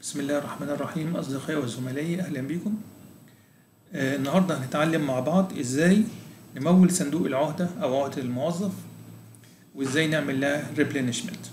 بسم الله الرحمن الرحيم أصدقائي وزملائي أهلا بكم آه النهاردة هنتعلم مع بعض إزاي نمول صندوق العهدة أو عهدة الموظف وإزاي نعمل لها ريبلينشمنت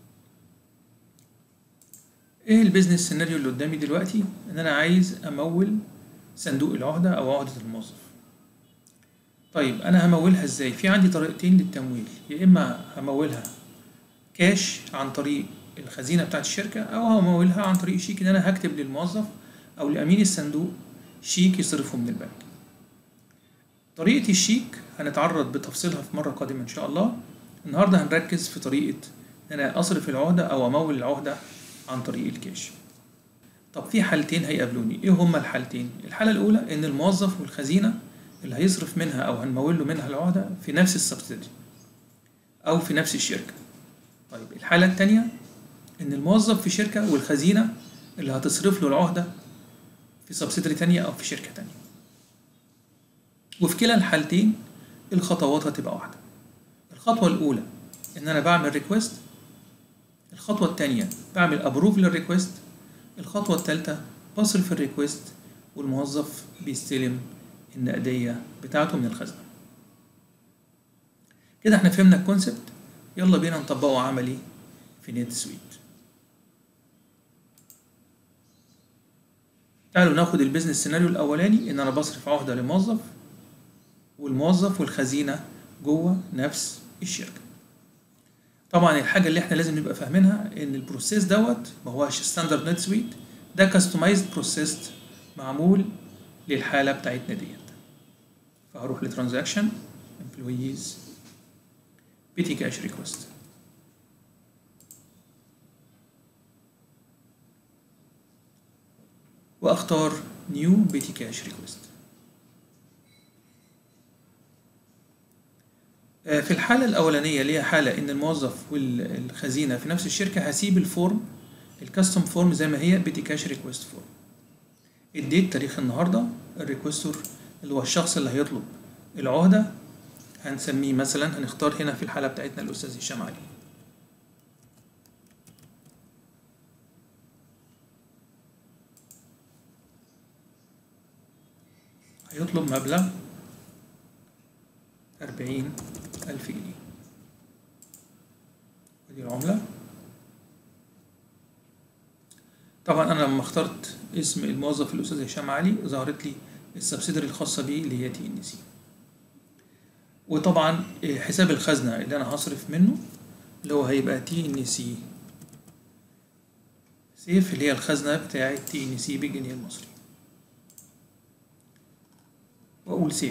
إيه البيزنس سيناريو اللي قدامي دلوقتي إن أنا عايز أمول صندوق العهدة أو عهدة الموظف طيب أنا همولها إزاي في عندي طريقتين للتمويل يا إما همولها كاش عن طريق الخزينة بتاعت الشركة أو همولها عن طريق شيك إن أنا هكتب للموظف أو لأمين الصندوق شيك يصرفه من البنك طريقة الشيك هنتعرض بتفصيلها في مرة قادمة إن شاء الله النهاردة هنركز في طريقة إن أنا أصرف العهدة أو أمول العهدة عن طريق الكاش طب في حالتين هيقابلوني إيه هما الحالتين؟ الحالة الأولى إن الموظف والخزينة اللي هيصرف منها أو هنمول له منها العهدة في نفس السبسيدي أو في نفس الشركة طيب الحالة التانية إن الموظف في شركة والخزينة اللي هتصرف له العهدة في سبسيدري تانية أو في شركة تانية وفي كلا الحالتين الخطوات هتبقى واحدة الخطوة الأولى إن أنا بعمل ريكوست الخطوة التانية بعمل أبروف للريكوست الخطوة التالتة بصرف الريكوست والموظف بيستلم النقدية بتاعته من الخزنة كده احنا فهمنا الكونسبت يلا بينا نطبقه عملي في نت سويت تعالوا ناخد البيزنس سيناريو الاولاني ان انا بصرف عهده لموظف والموظف والخزينه جوه نفس الشركه طبعا الحاجه اللي احنا لازم نبقى فاهمينها ان البروسيس دوت ما هوش ستاندرد نت سويت ده كاستمايزد بروسيس معمول للحاله بتاعتنا ديت فهروح لترانزاكشن امبلويز بيتي كاش ريكوست واختار نيو بيتي كاش ريكوست في الحالة الأولانية اللي هي حالة إن الموظف والخزينة في نفس الشركة هسيب الفورم الكاستم فورم زي ما هي بيتي كاش ريكوست فورم اديت تاريخ النهاردة الريكوستور اللي هو الشخص اللي هيطلب العهدة هنسميه مثلا هنختار هنا في الحالة بتاعتنا الأستاذ هشام علي هيطلب مبلغ أربعين ألف جنيه ودي العملة طبعا أنا لما اخترت اسم الموظف الأستاذ هشام علي ظهرت لي السبسيدري الخاصة بيه اللي هي تي إن سي وطبعا حساب الخزنة اللي أنا هصرف منه اللي هو هيبقى تي إن سي سيف اللي هي الخزنة بتاعة تي إن سي بالجنيه المصري وأقول سيف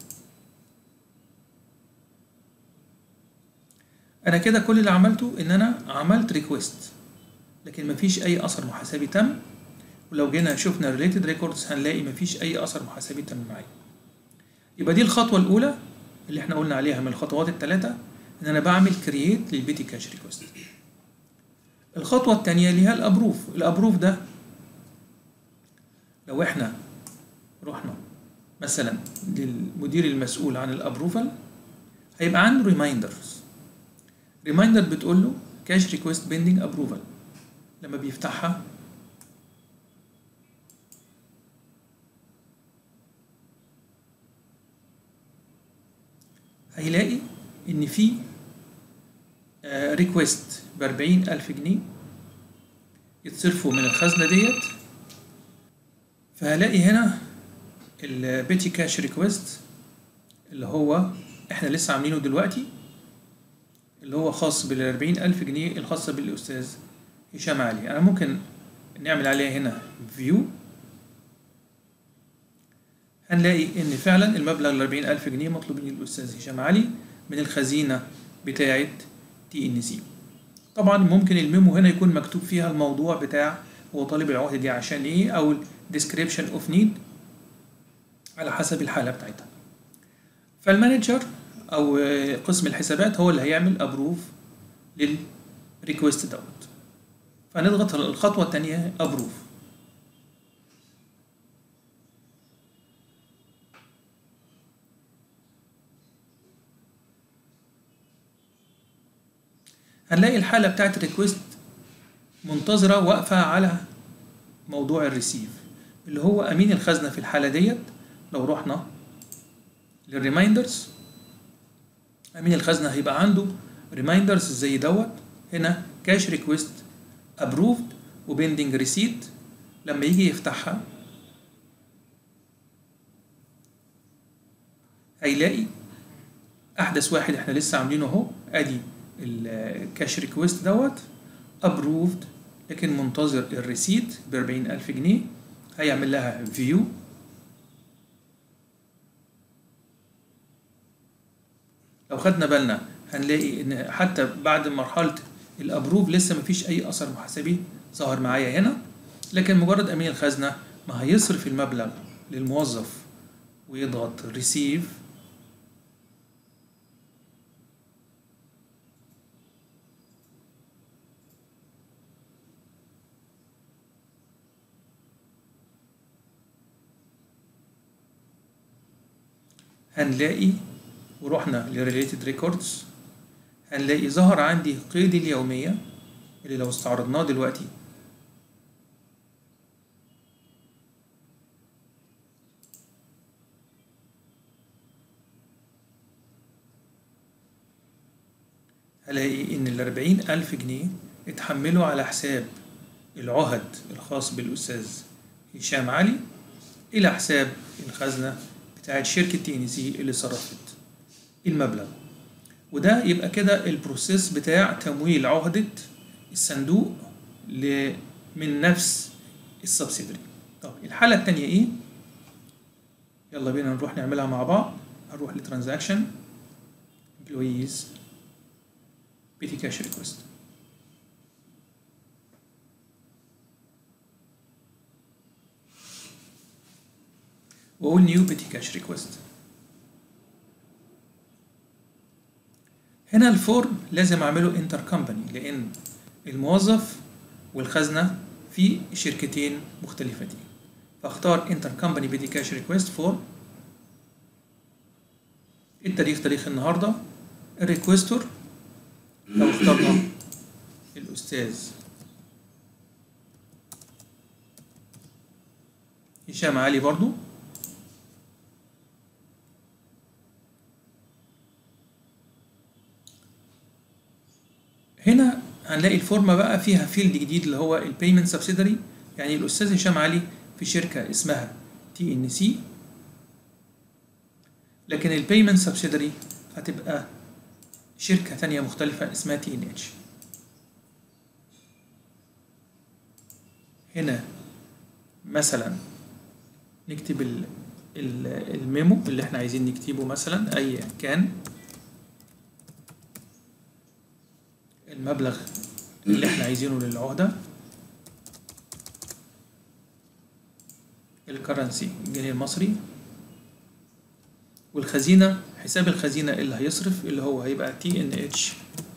أنا كده كل اللي عملته إن أنا عملت ريكويست لكن مفيش أي أثر محاسبي تم ولو جينا شفنا ريليتد ريكوردز هنلاقي مفيش أي أثر محاسبي تم معايا يبقى دي الخطوة الأولى اللي احنا قلنا عليها من الخطوات الثلاثة إن أنا بعمل كرييت للبيتي كاش ريكوست الخطوة الثانية اللي هي الأبروف الأبروف ده لو احنا رحنا مثلا للمدير المسؤول عن الابروفال هيبقى عنده ريمايندرز ريمايندر بتقول له كاش ريكويست بيندنج ابروفال لما بيفتحها هيلاقي ان في ريكويست بأربعين ألف جنيه يتصرفوا من الخزنة ديت فهلاقي هنا البيتي كاش ريكويست اللي هو احنا لسه عاملينه دلوقتي اللي هو خاص بالأربعين ألف جنيه الخاصة بالأستاذ هشام علي أنا ممكن نعمل عليها هنا فيو هنلاقي إن فعلا المبلغ الأربعين ألف جنيه مطلوبين للأستاذ هشام علي من الخزينة بتاعة تي إن سي طبعا ممكن الميمو هنا يكون مكتوب فيها الموضوع بتاع هو طالب العهدة دي عشان إيه أو description of need على حسب الحالة بتاعتها فالمانجر أو قسم الحسابات هو اللي هيعمل أبروف للريكوست دوت فنضغط الخطوة التانية أبروف هنلاقي الحالة بتاعت الريكوست منتظرة واقفة على موضوع الريسيف اللي هو امين الخزنه في الحاله ديت لو رحنا للريمايندرز امين الخزنه هيبقى عنده ريمايندرز زي دوت هنا كاش ريكويست ابروفد وبيندنج ريسيت لما يجي يفتحها هيلاقي احدث واحد احنا لسه عاملينه اهو ادي الكاش ريكويست دوت ابروفد لكن منتظر الريسيت ب 40000 جنيه هيعمل لها فيو لو خدنا بالنا هنلاقي ان حتى بعد مرحله الابروف لسه مفيش اي اثر محاسبي ظهر معايا هنا لكن مجرد امين الخزنه ما هيصرف المبلغ للموظف ويضغط ريسيف هنلاقي ورحنا لريليتد ريكوردز هنلاقي ظهر عندي قيد اليومية اللي لو استعرضناه دلوقتي هلاقي إن الأربعين ألف جنيه اتحملوا على حساب العهد الخاص بالأستاذ هشام علي إلى حساب الخزنة بتاعت شركة تي ان سي اللي صرفت المبلغ وده يبقى كده البروسيس بتاع تمويل عهدة الصندوق ل من نفس السبسيدري طب الحالة التانية ايه؟ يلا بينا نروح نعملها مع بعض هنروح لترانزاكشن employees petty cash request واقول نيو petty cash request هنا الفورم لازم اعمله انتر كومباني لان الموظف والخزنه في شركتين مختلفتين فاختار انتر كومباني بدي كاش ريكويست فورم التاريخ تاريخ النهارده الريكويستور لو اخترنا الاستاذ هشام علي برضو هنا هنلاقي الفورمة بقى فيها فيلد جديد اللي هو البيمنت سبسيدري يعني الأستاذ هشام علي في شركة اسمها تي ان سي لكن البيمنت سبسيدري هتبقى شركة تانية مختلفة اسمها تي ان اتش هنا مثلا نكتب ال ال الميمو اللي احنا عايزين نكتبه مثلا ايا كان المبلغ اللي احنا عايزينه للعهدة الكرنسي الجنيه المصري والخزينة حساب الخزينة اللي هيصرف اللي هو هيبقى تي ان اتش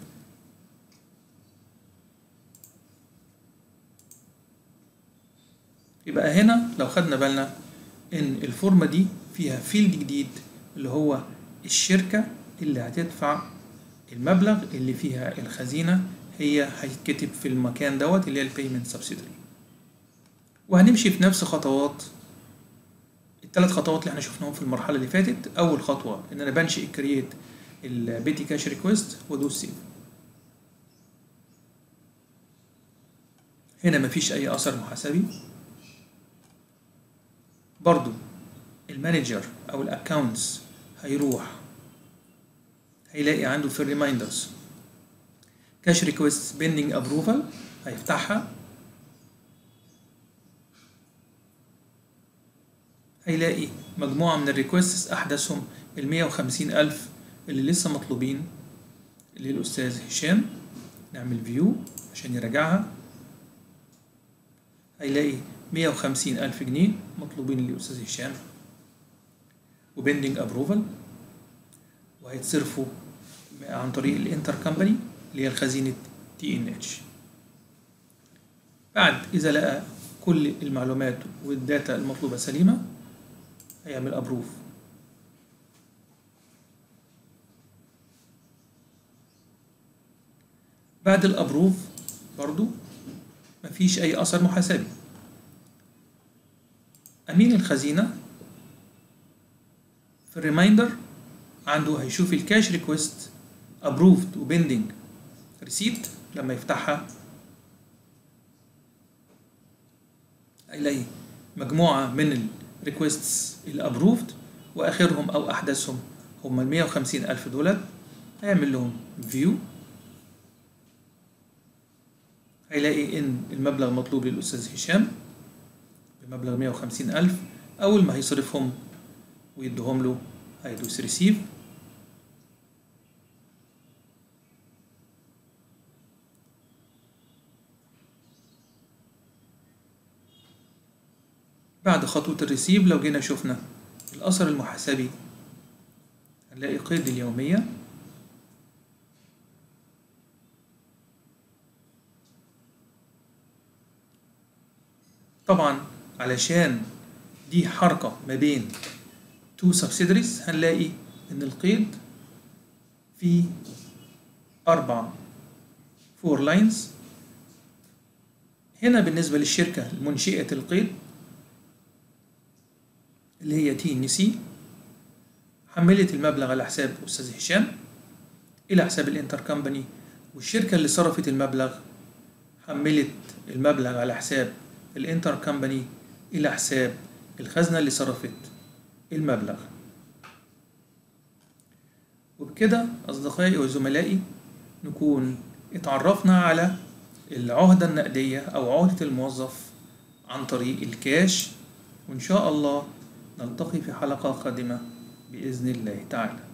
يبقى هنا لو خدنا بالنا ان الفورمة دي فيها فيلد جديد اللي هو الشركة اللي هتدفع المبلغ اللي فيها الخزينة هي هيتكتب في المكان دوت اللي هي البيمنت سبسيدري وهنمشي في نفس خطوات الثلاث خطوات اللي احنا شفناهم في المرحلة اللي فاتت أول خطوة إن أنا بنشئ كرييت البيتي كاش ريكويست وادوس سيف هنا مفيش أي أثر محاسبي برضو المانجر أو الأكاونتس هيروح هيلاقي عنده في الريمايندرز كاش ريكويست بيندنج ابروفال هيفتحها هيلاقي مجموعة من الريكويستس أحدثهم المية وخمسين ألف اللي لسه مطلوبين للأستاذ هشام نعمل فيو عشان يراجعها هيلاقي مية وخمسين ألف جنيه مطلوبين للأستاذ هشام وبندنج أبروفال وهيتصرفوا عن طريق الانتر كمباني اللي هي الخزينة تي ان اتش بعد إذا لقى كل المعلومات والداتا المطلوبة سليمة هيعمل أبروف بعد الأبروف برضو مفيش أي أثر محاسبي أمين الخزينة في الريمايندر عنده هيشوف الكاش ريكويست ابروفد وبندنج ريسيت لما يفتحها هيلاقي مجموعة من الريكويستس الابروفد واخرهم او احدثهم هم ال 150 الف دولار هيعمل لهم فيو هيلاقي ان المبلغ مطلوب للاستاذ هشام بمبلغ 150 الف اول ما هيصرفهم ويديهم له هيدوس ريسيف بعد خطوة الريسيف لو جينا شفنا الأثر المحاسبي هنلاقي قيد اليومية طبعا علشان دي حركة ما بين تو subsidiaries هنلاقي إن القيد فيه أربع فور لاينز هنا بالنسبة للشركة المنشئة القيد اللي هي تي ان سي حملت المبلغ على حساب أستاذ هشام إلى حساب الانتر كامباني والشركة اللي صرفت المبلغ حملت المبلغ على حساب الانتر كامباني إلى حساب الخزنة اللي صرفت المبلغ وبكده أصدقائي وزملائي نكون اتعرفنا على العهدة النقدية أو عهدة الموظف عن طريق الكاش وإن شاء الله نلتقي في حلقة قادمة بإذن الله تعالى